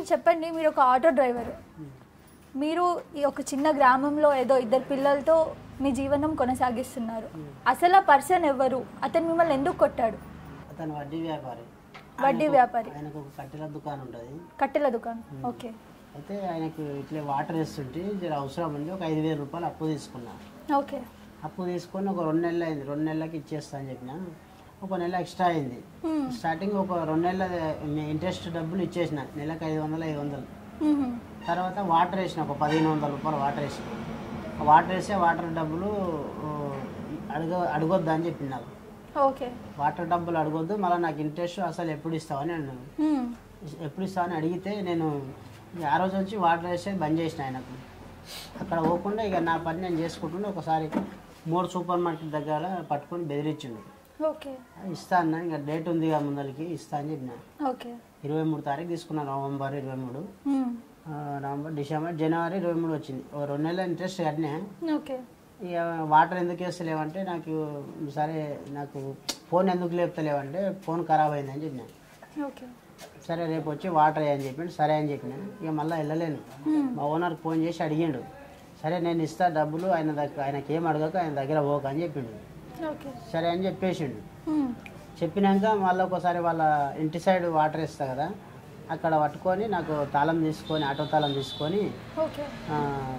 చెప్పండి మీరు ఒక ఆటో డ్రైవర్ మీరు ఈ ఒక చిన్న గ్రామంలో ఏదో ఇద్దరు పిల్లలతో మీ జీవనం కొనసాగిస్తున్నారు అసలు ఆ పర్సన్ ఎవరు అతను మిమ్మల్ని ఎందుకు కొట్టాడు అతను వడ్డీ వ్యాపారి వడ్డీ వ్యాపారి ఆయనకు ఒక కట్టెల దుకాణం ఉంటుంది కట్టెల దుకాణం ఓకే అయితే ఆయనకు ఇట్లా వాటర్ వేస్తుంటే జర అవసరం ఉంది ఒక ఐదు వేల రూపాయలు అప్పు తీసుకున్నా ఓకే అప్పు తీసుకొని ఒక రెండు నెలలు అయింది రెండు నెలలకి ఇచ్చేస్తా అని చెప్పిన ఒక నెల ఎక్స్ట్రా అయింది Hmm. స్టార్టింగ్ ఒక రెండు నెలల ఇంట్రెస్ట్ డబ్బులు ఇచ్చేసిన నెలకు ఐదు వందలు ఐదు వందలు మ్మ్. తర్వాత వాటర్ వేసిన ఒక పదిహేను వందల రూపాయలు వాటర్ వేసిన ఆ వాటర్ వేసే వాటర్ డబ్బులు ఆ, అడగ అడగొద్దు అని చెప్పింది నాకు ఓకే వాటర్ డబ్బులు అడగొద్దు మళ్ళీ నాకు ఇంట్రెస్ట్ అసలు ఎప్పుడు ఇస్తావని అన్నాను మ్మ్. ఎప్పుడు ఇస్తావని అడిగితే నేను ఇక ఆ రోజు వచ్చి వాటర్ వేసేది బంద్ చేసిన ఆయనకు అక్కడ పోకుండా ఇక నా పని నేను చేసుకుంటుండే ఒకసారి మూడు సూపర్ మార్కెట్ దగ్గర పట్టుకొని బెదిరించిండు ఓకే ఇస్తా అన్న ఇంకా డేట్ ఉంది ఇక ముందరికి ఇస్తా అని చెప్పిన ఓకే ఇరవై మూడు తారీఖు తీసుకున్నాను నవంబర్ ఇరవై మూడు మ్మ్. ఆ, నవంబర్ డిసెంబర్ జనవరి ఇరవై మూడు వచ్చింది ఓ రెండు నెలల ఇంట్రెస్ట్ కట్టినా ఓకే ఇక వాటర్ ఎందుకు వేస్తలేవంటే నాకు సరే నాకు ఫోన్ ఎందుకు లేపుతలేవంటే ఫోన్ ఖరాబ్ అయిందని చెప్పిన ఓకే సరే రేపు వచ్చి వాటర్ అని చెప్పిండు సరే అని చెప్పిన ఇక మళ్ళీ వెళ్ళలేను మా ఓనర్కి ఫోన్ చేసి అడిగిండు సరే నేను ఇస్తా డబ్బులు ఆయన దగ్గర ఆయనకి ఏం అడగక ఆయన దగ్గర పోక అని చెప్పిండు ఓకే సరే అని చెప్పేసిండు మ్మ్. చెప్పినాక మళ్ళీ ఒకసారి వాళ్ళ ఇంటి సైడ్ వాటర్ ఇస్తా కదా అక్కడ పట్టుకొని నాకు తాళం తీసుకొని ఆటో తాళం తీసుకొని ఓకే ఆ,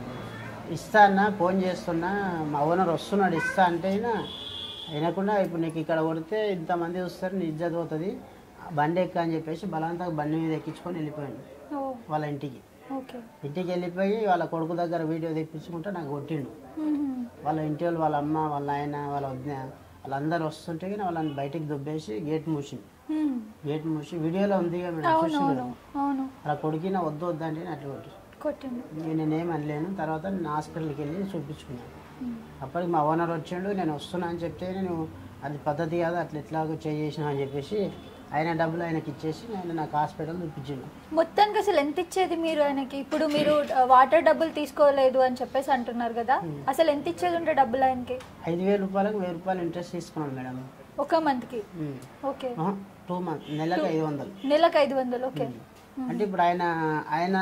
ఇస్తా అన్న ఫోన్ చేస్తున్నా మా ఓనర్ వస్తున్నాడు ఇస్తా అంటే అయినా వినకుండా ఇప్పుడు నీకు ఇక్కడ కొడితే ఇంతమంది వస్తారు నీ ఇజ్జత్ పోతుంది బండి ఎక్క అని చెప్పేసి బలవంతంగా బండి మీద ఎక్కించుకొని వెళ్ళిపోయాడు ఓ వాళ్ళ ఇంటికి ఓకే ఇంటికి వెళ్ళిపోయి వాళ్ళ కొడుకు దగ్గర వీడియో తెప్పించుకుంటే నాకు కొట్టిండు మ్మ్. వాళ్ళ ఇంటి వాళ్ళు వాళ్ళ అమ్మ వాళ్ళ ఆయన వాళ్ళ వదిన వాళ్ళందరూ వస్తుంటే కానీ వాళ్ళని బయటికి దుబ్బేసి గేట్ మూసింది మ్మ్. గేట్ మూసి వీడియోలో ఉంది కదా మేడం అవును చూసి అవును అవును అలా కొడుకిన వద్దు వద్దంటే నేను అట్లా కొట్టి కొట్టిండు నేను నేనేం అనలేను తర్వాత నేను హాస్పిటల్కి వెళ్ళి చూపించుకున్నాను మ్మ్. అప్పటికి మా ఓనర్ వచ్చిండు నేను వస్తున్నా అని చెప్తే నేను అది పద్ధతి కాదు అట్లా ఎట్లాగో చేసిన అని చెప్పేసి ఆయన డబ్బులు ఆయనకి ఇచ్చేసి ఆయన నాకు హాస్పిటల్ చూపించిండు మొత్తానికి అసలు ఎంత ఇచ్చేది మీరు ఆయనకి ఇప్పుడు మీరు ఆ, వాటర్ డబ్బులు తీసుకోలేదు అని చెప్పేసి అంటున్నారు కదా అసలు ఎంత ఇచ్చేది ఉంటే డబ్బులు ఆయనకి ఐదు వేల రూపాయలకు వెయ్యి రూపాయలు ఇంట్రెస్ట్ తీసుకున్నాను మేడం ఒక మంత్కి ఉమ్. ఓకే ఆహా, టూ మంత్ నెలకు ఐదు వందలు నెలకు ఐదు వందలు ఓకే అంటే ఇప్పుడు ఆయన ఆయన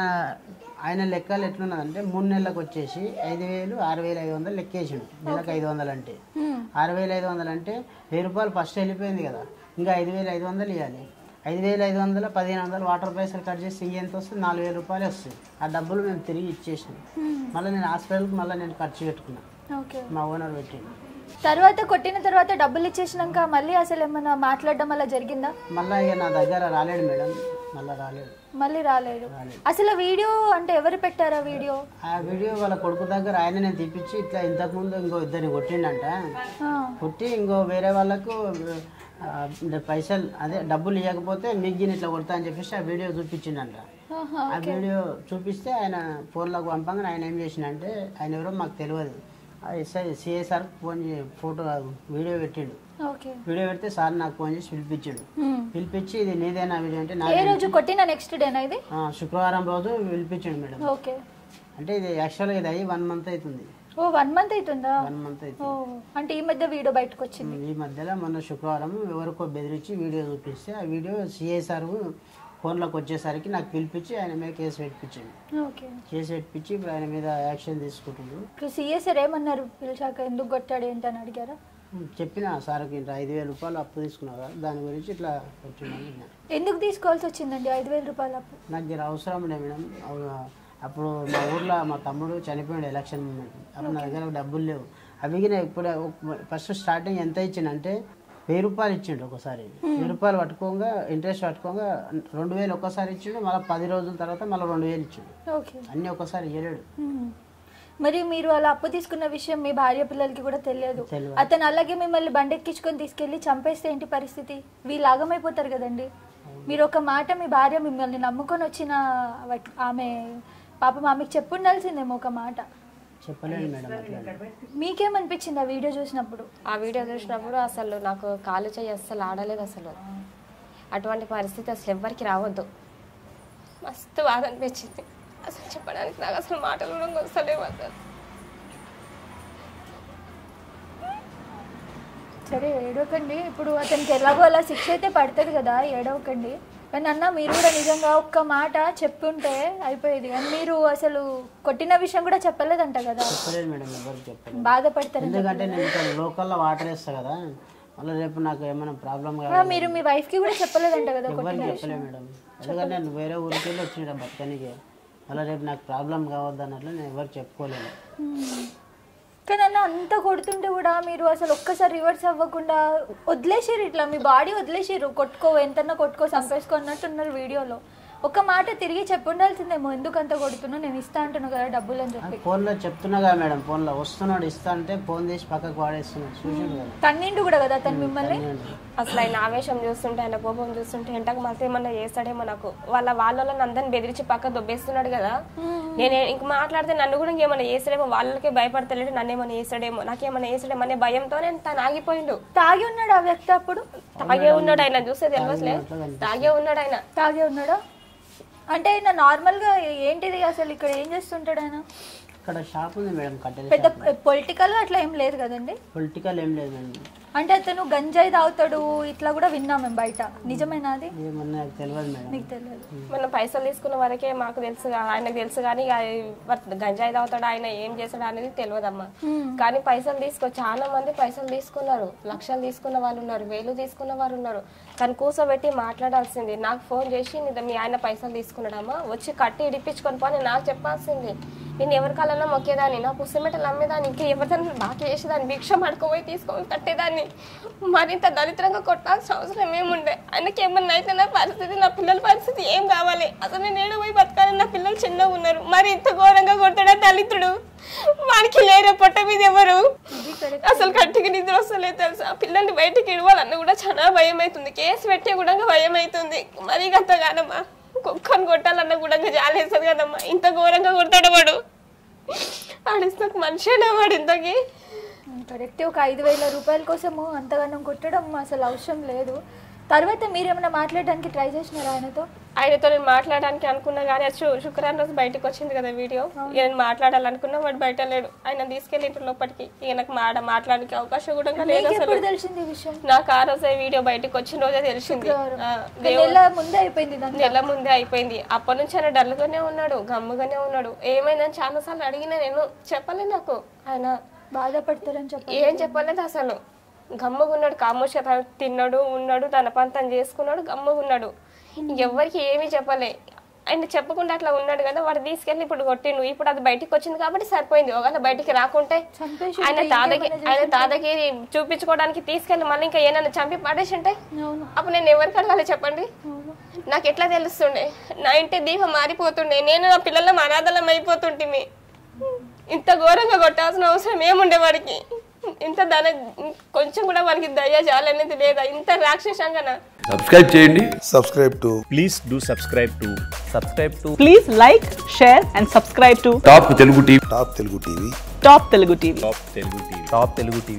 ఆయన లెక్కలు ఎట్లున్నదంటే మూడు నెలలకు వచ్చేసి ఐదు వేలు ఆరు వేలు ఐదు వందలు లెక్కేసిండు నెలకు ఐదు వందలు అంటే మ్మ్. ఆరు వేలు ఐదు వందలు అంటే వెయ్యి రూపాయలు ఫస్ట్ వెళ్ళిపోయింది కదా ఇంకా ఐదు వేలు ఐదు వందలు ఇవ్వాలి ఐదు వేలు ఐదు వందలు పదిహేను వందలు వాటర్ పైసలు కట్ చేసి ఇంక ఎంత వస్తుంది నాలుగు వేల రూపాయలు వస్తుంది ఆ డబ్బులు మేము తిరిగి ఇచ్చేసినాం మ్మ్. మళ్ళీ నేను హాస్పిటల్కి మళ్ళీ నేను ఖర్చు పెట్టుకున్నా ఓకే మా ఓనర్ పెట్టిండు తర్వాత కొట్టిన తర్వాత డబ్బులు ఇచ్చేసినాక మళ్ళీ అసలు ఏమైనా మాట్లాడడం అలా జరిగిందా మళ్ళీ ఇక నా దగ్గర రాలేడు మేడం మళ్ళీ రాలేడు మళ్ళీ రాలేదు రాలేదు అసలు వీడియో అంటే ఎవరు పెట్టారా వీడియో ఆ వీడియో వాళ్ళ కొడుకు దగ్గర ఆయన నేను తీపిచ్చి ఇట్లా ఇంతకుముందు ఇంకో ఇద్దరిని కొట్టిండంట ఆ, కొట్టి ఇంకో వేరే వాళ్ళకు ఆ, పైసలు అదే డబ్బులు ఇవ్వకపోతే మిగిలిన ఇట్లా కొడతా అని చెప్పేసి ఆ వీడియో చూపించిండంట ఆహా, ఆ వీడియో చూపిస్తే ఆయన ఫోన్లోకి పంపంగా ఆయన ఏం చేసిండంటే ఆయన ఎవరో మాకు తెలియదు ఆ ఎస్ఐ సిఐ సార్ ఫోన్ చే- ఫోటో వీడియో పెట్టిండు ఓకే వీడియో పెడితే సార్ నాకు ఫోన్ చేసి పిలిపించాడు మ్మ్. పిలిపించి ఇది నీదేనా వీడియో అంటే నా ఏ రోజు కొట్టిన నెక్స్ట్ డేనా ఇది ఆ, శుక్రవారం రోజు పిలిపించాడు మేడం ఓకే అంటే ఇది యాక్చువల్గా ఇది అయ్యి వన్ మంత్ అవుతుంది ఓ వన్ మంత్ అవుతుందా వన్ మంత్ ఓ అవుతుంది అంటే ఈ మధ్య వీడియో బయటకు వచ్చింది ఈ మధ్యలో మొన్న శుక్రవారం ఎవరికో బెదిరించి వీడియో చూపిస్తే ఆ వీడియో సిఐ సార్ ఫోన్లోకి వచ్చేసరికి నాకు పిలిపించి ఆయన మీద కేసు పెట్టించింది ఓకే కేసు పెట్టించి ఇప్పుడు ఆయన మీద యాక్షన్ తీసుకుంటుండ్రు ఇప్పుడు సిఎస్ సార్ ఏమన్నారు పిలిచాక ఎందుకు కొట్టాడు ఏంటని అడిగారా చెప్పిన సార్కి ఇంత ఐదు వేల రూపాయలు అప్పు తీసుకున్నావు కదా దాని గురించి ఇట్లా వచ్చిందని చెప్పిన. ఎందుకు తీసుకోవాల్సి వచ్చిందండి ఐదు వేల రూపాయల అప్పు నాకు జర అవసరం ఉండే మేడం అవు- అప్పుడు మా ఊర్లో మా తమ్ముడు చనిపోయాడు ఎలక్షన్ మూమెంట్ అప్పుడు నా దగ్గర డబ్బులు లేవు అవి గిన ఇప్పుడు ఫస్ట్ స్టార్టింగ్ ఎంత ఇచ్చిండంటే వెయ్యి రూపాయలు ఇచ్చిండు ఒకసారి వెయ్యి రూపాయలు పట్టుకోగా ఇంట్రెస్ట్ పట్టుకోగా రెండు వేలు ఒక్కసారి ఇచ్చిండు మళ్ళీ పది రోజుల తర్వాత మళ్ళీ రెండు వేలు ఇచ్చిండు ఓకే అన్నీ ఒక్కసారి ఇవ్వలేడు మ్మ్. మరి మీరు అలా అప్పు తీసుకున్న విషయం మీ భార్య పిల్లలకి కూడా తెలియదు తెలియదు. అతను అలాగే మిమ్మల్ని బండెక్కించుకొని తీసుకెళ్లి చంపేస్తే ఏంటి పరిస్థితి వీళ్ళు ఆగమైపోతారు కదండి మీరు ఒక మాట మీ భార్య మిమ్మల్ని నమ్ముకొని వచ్చిన వట్- ఆమె పాపం ఆమెకు చెప్పుండాల్సిందేమో ఒక మాట చెప్పలేడు మేడం అట్లా మీకేమనిపించింది ఆ వీడియో చూసినప్పుడు ఆ వీడియో చూసినప్పుడు అసలు నాకు కాలు చేయి అస్సలు ఆడలేదు అసలు అటువంటి పరిస్థితి అసలు ఎవ్వరికి రావద్దు మస్తు బాధ అనిపించింది అసలు చెప్పడానికి నాకు అసలు మాటలు కూడా వస్తలేవు అసలు సరే ఏడవకండి ఇప్పుడు అతనికి ఎలాగో అలా శిక్ష అయితే పడుతుంది కదా ఏడవకండి కానీ అన్న మీరు కూడా నిజంగా ఒక్క మాట చెప్పుంటే అయిపోయేది కానీ మీరు అసలు కొట్టిన విషయం కూడా చెప్పలేదంట కదా చెప్పలేదు మేడం ఎవరికి చెప్పలేదు బాధపడతారు ఎందుకంటే నేను ఇక్కడ లోకల్లో వాటర్ వేస్తా కదా మళ్ళీ రేపు నాకు ఏమైనా ప్రాబ్లం ఆ, కావాలి మీరు మీ వైఫ్ కి కూడా చెప్పలేదంట కదా ఎవరికి చెప్పలేదు మేడం ఎందుకంటే నేను వేరే ఊరికి వెళ్ళి వచ్చిన బతకనికి మళ్ళీ రేపు నాకు ప్రాబ్లం కావద్దు అన్నట్లు నేను ఎవరికి చెప్పుకోలేను మ్మ్. కానీ అన్న అంత కొడుతుంటే కూడా మీరు అసలు ఒక్కసారి రివర్స్ అవ్వకుండా వదిలేసిర్రు ఇట్లా మీ బాడీ వదిలేసిర్రు కొట్టుకో ఎంతన్నా కొట్టుకో చంపేసుకో అన్నట్టు ఉన్నారు వీడియోలో ఒక మాట తిరిగి చెప్పుండాల్సిందేమో ఎందుకు అంత కొడుతున్నా నేను ఇస్తా అంటున్నా కదా డబ్బులు అని చెప్పి ఫోన్లో చెప్తున్నా కదా మేడం ఫోన్లో వస్తున్నాడు ఇస్తా అంటే ఫోన్ తీసి పక్కకు వాడేస్తున్నాడు చూసిండు కదా తన్నిండు కూడా కదా తను మిమ్మల్ని అసలు ఆయన ఆవేశం చూస్తుంటే ఆయన కోపం చూస్తుంటే ఎంటకు మళ్ళీ ఏమన్నా చేస్తాడేమో నాకు వాళ్ళ వాళ్ళని అందరిని బెదిరించి పక్క దొబ్బేస్తున్నాడు కదా నేను ఇంక మాట్లాడితే నన్ను కూడా ఇంకేమైనా చేస్తాడేమో వాళ్ళకే భయపడతలేడు నన్ను ఏమైనా చేస్తాడేమో నాకేమైనా చేస్తాడేమో అనే భయంతో నేను తను ఆగిపోయిండు తాగి ఉన్నాడు ఆ వ్యక్తి అప్పుడు తాగే ఉన్నాడు ఆయన చూస్తే తెలియట్లే తాగే ఉన్నాడు ఆయన తాగే ఉన్నాడా అంటే ఆయన నార్మల్గా ఏంటిది అసలు ఇక్కడ ఏం చేస్తుంటాడు ఆయన ఇక్కడ షాప్ ఉంది మేడం కట్టెల పెద్ద పొలిటికల్ అట్లా ఏం లేదు కదండి పొలిటికల్ ఏం లేదు మేడం అంటే అతను గంజాయి తాగుతాడు ఇట్లా కూడా విన్నాం మేము బయట నిజమేనా అది ఏమన్నా నాకు తెలియదు మేడం మీకు తెలియదు మనం పైసలు తీసుకున్న వరకే మాకు తెలుసు కా- ఆయనకు తెలుసు కానీ ఇక అది గంజాయి తాగుతాడు ఆయన ఏం చేస్తాడు అనేది తెలియదమ్మా కానీ పైసలు తీసుకో చాలా మంది పైసలు తీసుకున్నారు లక్షలు తీసుకున్న వాళ్ళు ఉన్నారు వేలు తీసుకున్న వారు ఉన్నారు కానీ కూర్చోబెట్టి మాట్లాడాల్సింది నాకు ఫోన్ చేసి "నీద- మీ ఆయన పైసలు తీసుకున్నాడమ్మా వచ్చి కట్టి ఇడిపించుకొని పోని నాకు చెప్పాల్సింది నేను ఎవరి కాలంలో మొక్కేదాన్ని నా పుస్తమెటలు అమ్మేదాన్ని ఇంకా ఎవరిదైనా బాకీ చేసేదాన్ని భిక్ష పడుకోపోయి తీసుకొని కట్టేదాన్ని మరింత దరిద్రంగా కొట్టాల్సిన అవసరం ఏముండే ఆయనకి ఏమన్నా అయితే నా పరిస్థితి నా పిల్లల పరిస్థితి ఏం కావాలి అసలు నేను ఏడ పోయి బతకాలి నా పిల్లలు చిన్నగా ఉన్నారు మరి ఇంత ఘోరంగా కొట్టాడా దళితుడు వానికి లేరే పొట్ట మీద ఎవరు అసలు కట్టికి నిద్ర వస్తలేదు తెలుసా పిల్లల్ని బయటికి ఇడవాలన్న కూడా చాలా భయం అవుతుంది కేసు పెట్టే కూడా భయం అవుతుంది మరీ గంతగానమ్మా కుక్కని కొట్టాలన్న కూడా జాలేస్తుంది కదమ్మా ఇంత ఘోరంగా కొట్టాడు వాడు ఆడిస్తాకు మనిషేనా వాడు ఇంతకి కరెక్ట్ ఒక ఐదు వేల రూపాయల కోసము అంతగానం కొట్టడం అసలు అవసరం లేదు తర్వాత మీరేమైనా మాట్లాడడానికి ట్రై చేసినారా ఆయనతో ఆయనతో నేను మాట్లాడడానికి అనుకున్నా కానీ అది శు- శుక్రవారం రోజు బయటకు వచ్చింది కదా వీడియో ఇక నేను మాట్లాడాలనుకున్నా వాడు బయట లేడు ఆయన తీసుకెళ్ళి ఇంటి లోపలికి ఇక నాకు మాట మాట్లాడడానికి అవకాశం కూడా లేదు మీకు అసలు ఎప్పుడు తెలిసింది ఈ విషయం నాకు ఆ రోజే వీడియో బయటకు వచ్చిన రోజే తెలిసింది ఆ, నెల ముందే అయిపోయింది ఇదంతా నెల ముందే అయిపోయింది అప్పటి నుంచి ఆయన డల్గానే ఉన్నాడు గమ్ముగానే ఉన్నాడు ఏమైందని చాలా సార్లు అడిగినా నేను చెప్పలే నాకు ఆయన బాధపడతారని చెప్పి ఏం చెప్పలేదు అసలు గమ్ముగా ఉన్నాడు కామోష తిన్నాడు ఉన్నాడు తన పని తను చేసుకున్నాడు గమ్ముగా ఉన్నాడు ఎవరికి ఏమీ చెప్పలే ఆయన చెప్పకుండా అట్లా ఉన్నాడు కదా వాడు తీసుకెళ్ళి ఇప్పుడు కొట్టిండు ఇప్పుడు అది బయటికి వచ్చింది కాబట్టి సరిపోయింది ఒకవేళ బయటికి రాకుంటే చంపేసి ఆయన తాతకి ఆయన తాతకి చూపించుకోవడానికి తీసుకెళ్ళి మళ్ళీ ఇంకా ఏమైనా చంపి పడేసి ఉంటే అవును అప్పుడు నేను ఎవరికి అడగాలి చెప్పండి అవును నాకు ఎట్లా తెలుస్తుండే నా ఇంటి దీపం మారిపోతుండే నేను నా పిల్లల అనాథలం అయిపోతుంటిమి ఇంత ఘోరంగా కొట్టాల్సిన అవసరం ఏముండే వాడికి ఇంత ధన కొంచెం కూడా వానికి దయ జాలనేది లేదా ఇంత రాక్షసంగా సబ్స్క్రైబ్ చేయండి subscribe to please do subscribe to subscribe to Please like, share, and subscribe to top Telugu TV Top Telugu TV. Top Telugu TV. top telugu tv top telugu tv